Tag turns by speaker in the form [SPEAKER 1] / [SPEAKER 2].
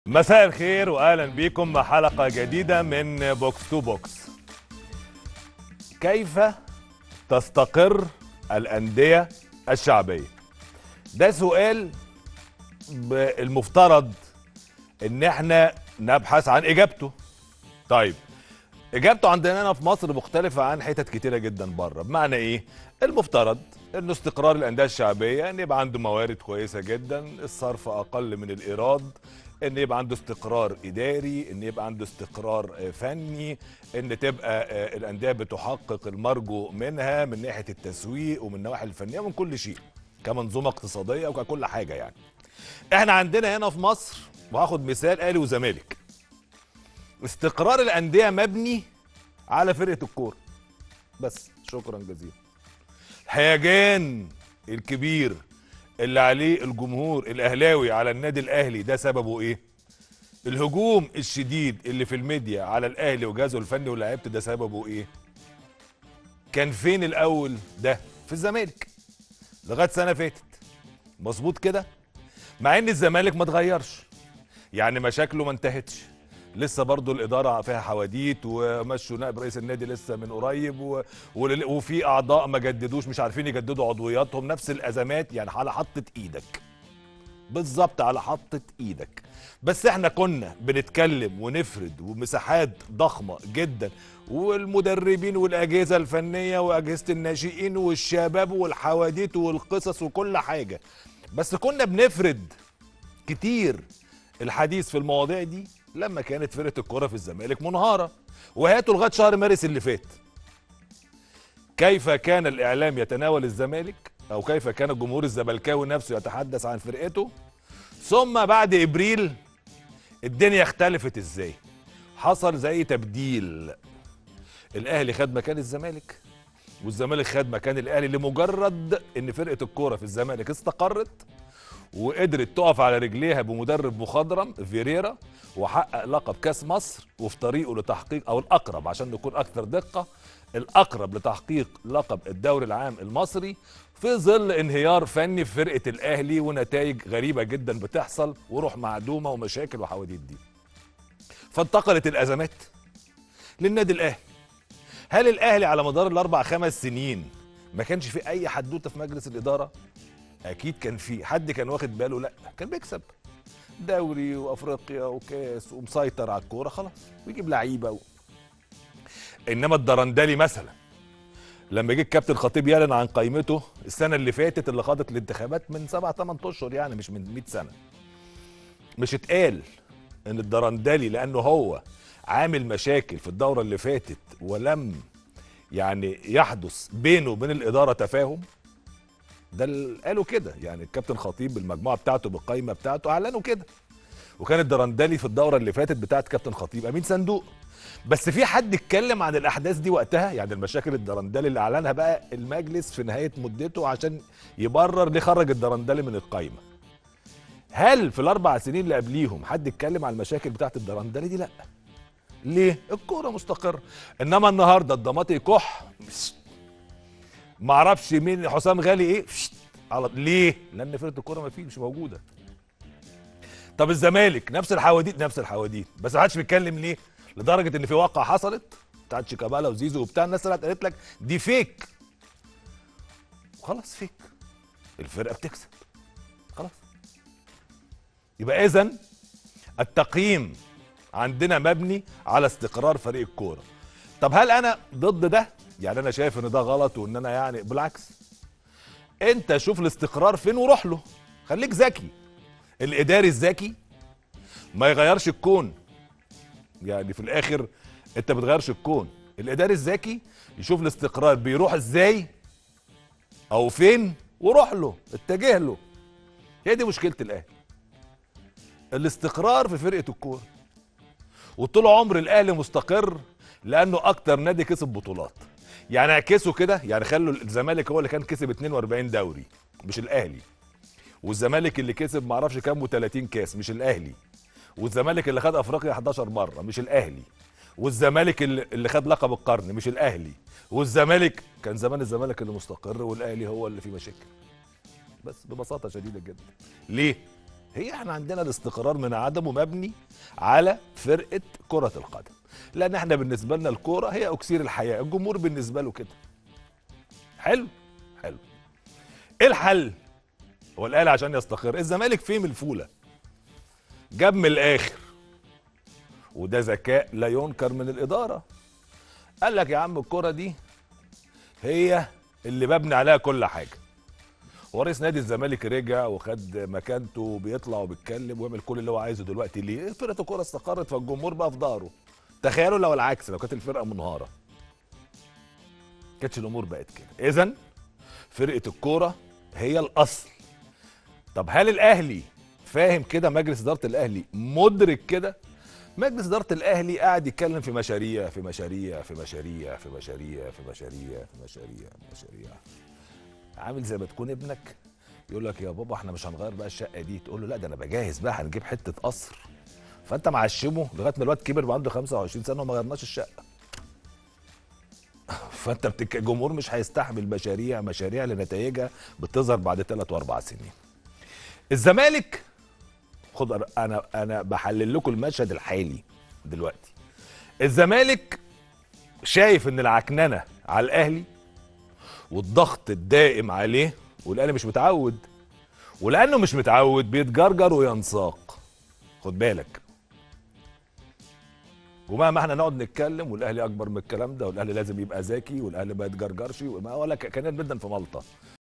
[SPEAKER 1] مساء الخير واهلا بكم مع حلقه جديده من بوكس تو بوكس كيف تستقر الانديه الشعبيه ده سؤال ب- المفترض ان احنا نبحث عن اجابته طيب اجابته عندنا هنا في مصر مختلفه عن حتت كتيره جدا بره بمعنى ايه المفترض انه استقرار الانديه الشعبيه ان يبقى عنده موارد كويسه جدا الصرف اقل من الايراد ان يبقى عنده استقرار اداري ان يبقى عنده استقرار آه، فني ان تبقى آه، الانديه بتحقق المرجو منها من ناحيه التسويق ومن النواحي الفنيه ومن كل شيء كمنظومه اقتصاديه وككل حاجه يعني احنا عندنا هنا في مصر وهاخد مثال اهلي وزمالك استقرار الانديه مبني على فرقه الكوره بس شكرا جزيلا الهيجان الكبير اللي عليه الجمهور الاهلاوي على النادي الاهلي ده سببه ايه الهجوم الشديد اللي في الميديا على الاهلي وجهازه الفني ولاعيبته ده سببه ايه كان فين الاول ده في الزمالك لغايه سنه فاتت مظبوط كده مع ان الزمالك ما اتغيرش يعني مشاكله ما انتهتش لسه برضو الاداره فيها حواديت ومشوا نائب رئيس النادي لسه من قريب و... ولل- وفي اعضاء ما جددوش مش عارفين يجددوا عضوياتهم نفس الازمات يعني على حطه ايدك بالظبط على حطه ايدك بس احنا كنا بنتكلم ونفرد ومساحات ضخمه جدا والمدربين والاجهزه الفنيه واجهزه الناشئين والشباب والحواديت والقصص وكل حاجه بس كنا بنفرد كتير الحديث في المواضيع دي لما كانت فرقه الكوره في الزمالك منهاره وهاتوا لغايه شهر مارس اللي فات كيف كان الاعلام يتناول الزمالك او كيف كان الجمهور الزملكاوي نفسه يتحدث عن فرقته ثم بعد ابريل الدنيا اختلفت ازاي حصل زي تبديل الاهلي خد مكان الزمالك والزمالك خد مكان الاهلي لمجرد ان فرقه الكوره في الزمالك استقرت وقدرت تقف على رجليها بمدرب مخضرم فيريرا وحقق لقب كاس مصر وفي طريقه لتحقيق او الاقرب عشان نكون اكثر دقه الاقرب لتحقيق لقب الدوري العام المصري في ظل انهيار فني في فرقه الاهلي ونتائج غريبه جدا بتحصل وروح معدومه ومشاكل وحواديت دي فانتقلت الازمات للنادي الاهلي هل الاهلي على مدار الاربع خمس سنين ما كانش في اي حدوته في مجلس الاداره اكيد كان في حد كان واخد باله لا كان بيكسب دوري وافريقيا وكاس ومسيطر على الكوره خلاص ويجيب لعيبه و... انما الدرندلي مثلا لما جه الكابتن خطيب يعلن عن قائمته السنه اللي فاتت اللي خاضت الانتخابات من سبع ثمان اشهر يعني مش من 100 سنه مش اتقال ان الدرندلي لانه هو عامل مشاكل في الدوره اللي فاتت ولم يعني يحدث بينه وبين الاداره تفاهم ده اللي قالوا كده يعني الكابتن خطيب بالمجموعه بتاعته بالقايمه بتاعته اعلنوا كده وكان الدرندلي في الدوره اللي فاتت بتاعت كابتن خطيب امين صندوق بس في حد اتكلم عن الاحداث دي وقتها يعني المشاكل الدرندلي اللي اعلنها بقى المجلس في نهايه مدته عشان يبرر ليه خرج الدرندلي من القايمه هل في الاربع سنين اللي قبليهم حد اتكلم عن المشاكل بتاعت الدرندلي دي لا ليه الكوره مستقره انما النهارده الضماطي كح معرفش مين حسام غالي ايه فشت، على ليه لان فرقه الكوره ما فيه مش موجوده طب الزمالك نفس الحواديت نفس الحواديت بس ما حدش بيتكلم ليه لدرجه ان في واقعه حصلت بتاعت شيكابالا وزيزو وبتاع الناس طلعت قالت لك دي فيك خلاص فيك الفرقه بتكسب خلاص يبقى اذا التقييم عندنا مبني على استقرار فريق الكوره طب هل انا ضد ده يعني انا شايف ان ده غلط وان انا يعني بالعكس انت شوف الاستقرار فين وروح له خليك ذكي الاداري الذكي ما يغيرش الكون يعني في الاخر انت بتغيرش الكون الاداري الذكي يشوف الاستقرار بيروح ازاي او فين وروح له اتجه له هي دي مشكله الاهلي الاستقرار في فرقه الكوره وطول عمر الاهلي مستقر لانه اكتر نادي كسب بطولات يعني اعكسوا كده يعني خلوا الزمالك هو اللي كان كسب 42 دوري مش الاهلي والزمالك اللي كسب معرفش كام و30 كاس مش الاهلي والزمالك اللي خد افريقيا 11 مره مش الاهلي والزمالك اللي اللي خد لقب القرن مش الاهلي والزمالك كان زمان الزمالك اللي مستقر والاهلي هو اللي فيه مشاكل بس ببساطه شديده جدا ليه هي احنا عندنا الاستقرار من عدمه مبني على فرقه كره القدم لان احنا بالنسبه لنا الكوره هي اكسير الحياه الجمهور بالنسبه له كده حلو حلو ايه الحل هو الاهلي عشان يستقر الزمالك فهم الفوله جاب من الاخر وده ذكاء لا ينكر من الاداره قال لك يا عم الكره دي هي اللي ببني عليها كل حاجه ورئيس نادي الزمالك رجع وخد مكانته وبيطلع وبيتكلم ويعمل كل اللي هو عايزه دلوقتي ليه فرقه الكوره استقرت فالجمهور بقى في ظهره تخيلوا لو العكس لو كانت الفرقه منهاره كانتش الامور بقت كده اذا فرقه الكوره هي الاصل طب هل الاهلي فاهم كده مجلس اداره الاهلي مدرك كده مجلس اداره الاهلي قاعد يتكلم في مشاريع في مشاريع في مشاريع في مشاريع في مشاريع في مشاريع مشاريع عامل زي ما تكون ابنك يقول لك يا بابا احنا مش هنغير بقى الشقه دي تقول له لا ده انا بجهز بقى هنجيب حته قصر فانت معشمه لغايه ما الواد كبر وعنده 25 سنه وما غيرناش الشقه فانت بتك... الجمهور مش هيستحمل مشاريع مشاريع لنتائجها بتظهر بعد ثلاث واربع سنين الزمالك خد انا انا بحلل لكم المشهد الحالي دلوقتي الزمالك شايف ان العكننه على الاهلي والضغط الدائم عليه والاهلي مش متعود ولانه مش متعود بيتجرجر وينساق خد بالك ومهما احنا نقعد نتكلم والاهلي اكبر من الكلام ده والاهلي لازم يبقى ذكي والاهلي ما يتجرجرش وما ولا كان جدا في مالطا